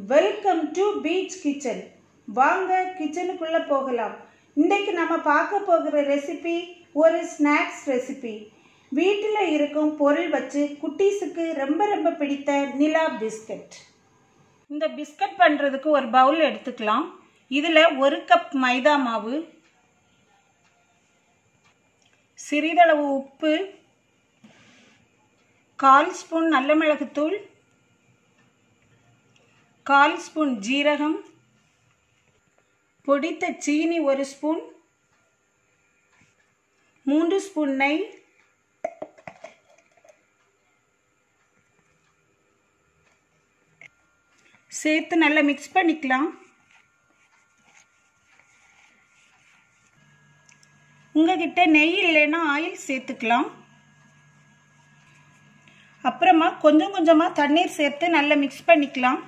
welcome to beach kitchen வாங்க கிச்சனுக்குள்ளே போகலாம் இன்றைக்கு நம்ம பார்க்க போகிற ரெசிபி ஒரு ஸ்நாக்ஸ் ரெசிபி வீட்டில் இருக்கும் பொருள் வச்சு குட்டீஸுக்கு ரொம்ப ரொம்ப பிடித்த நிலா பிஸ்கட் இந்த பிஸ்கட் பண்ணுறதுக்கு ஒரு பவுல் எடுத்துக்கலாம் இதில் ஒரு கப் மைதா மாவு சிறிதளவு உப்பு கால் ஸ்பூன் நல்ல மிளகுத்தூள் கால் ஸ்பூன் ஜீரகம் பொடித்த சீனி ஒரு ஸ்பூன் மூன்று ஸ்பூன் நெய் சேர்த்து நல்லா மிக்ஸ் பண்ணிக்கலாம் உங்ககிட்ட நெய் இல்லைன்னா ஆயில் சேர்த்துக்கலாம் அப்புறமா கொஞ்சம் கொஞ்சமாக தண்ணீர் சேர்த்து நல்லா மிக்ஸ் பண்ணிக்கலாம்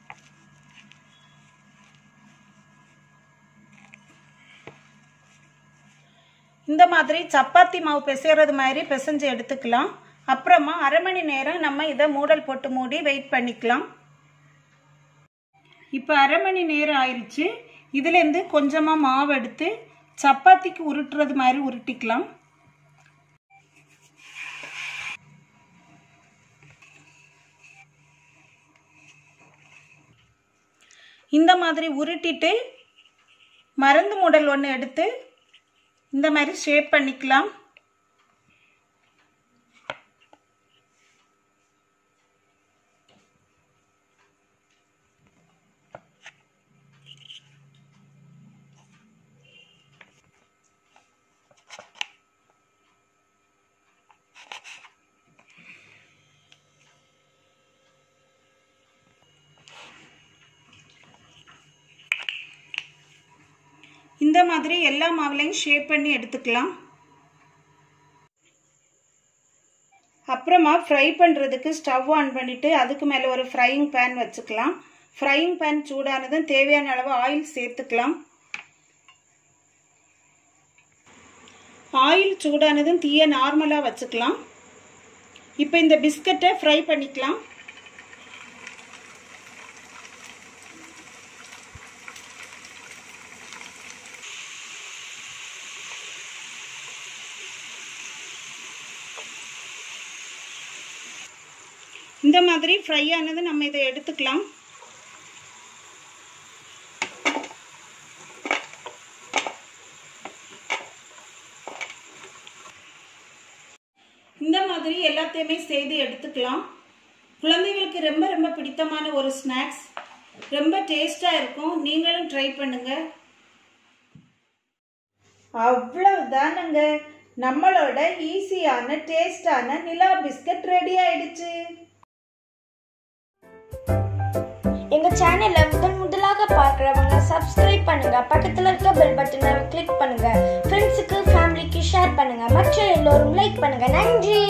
இந்த மாதிரி சப்பாத்தி மாவு பிசைறது மாதிரி பிசைஞ்சு எடுத்துக்கலாம் அப்புறமா அரை மணி நேரம் நம்ம இதை மூடல் போட்டு மூடி வெயிட் பண்ணிக்கலாம் இப்போ அரை மணி நேரம் ஆயிடுச்சு இதுலேருந்து கொஞ்சமாக மாவு எடுத்து சப்பாத்திக்கு உருட்டுறது மாதிரி உருட்டிக்கலாம் இந்த மாதிரி உருட்டிட்டு மருந்து மூடல் ஒன்று எடுத்து இந்த மாதிரி ஷேப் பண்ணிக்கலாம் இந்த மாதிரி எல்லா மாவுலையும் ஷேப் பண்ணி எடுத்துக்கலாம் அப்புறமா ஃப்ரை பண்ணுறதுக்கு ஸ்டவ் ஆன் பண்ணிவிட்டு அதுக்கு மேலே ஒரு ஃப்ரையிங் பேன் வச்சுக்கலாம் ஃப்ரையிங் பேன் சூடானதும் தேவையான அளவு ஆயில் சேர்த்துக்கலாம் ஆயில் சூடானதும் தீயை நார்மலாக வச்சுக்கலாம் இப்போ இந்த பிஸ்கட்டை ஃப்ரை பண்ணிக்கலாம் இந்த மாதிரி ஃப்ரை ஆனது நம்ம இதை எடுத்துக்கலாம் இந்த மாதிரி எல்லாத்தையுமே செய்து எடுத்துக்கலாம் குழந்தைகளுக்கு ரொம்ப ரொம்ப பிடித்தமான ஒரு ஸ்நாக்ஸ் ரொம்ப டேஸ்டாக இருக்கும் நீங்களும் ட்ரை பண்ணுங்க அவ்வளவுதானுங்க நம்மளோட ஈஸியான டேஸ்டான நிலா பிஸ்கட் ரெடி ஆயிடுச்சு எங்க சேனலை முதன் முதலாக பார்க்குறவங்க சப்ஸ்கிரைப் பண்ணுங்க பக்கத்துல இருக்க பெல் பட்டனை கிளிக் பண்ணுங்க ஃப்ரெண்ட்ஸுக்கு ஃபேமிலிக்கு ஷேர் பண்ணுங்க மற்ற எல்லோரும் லைக் பண்ணுங்க நன்றி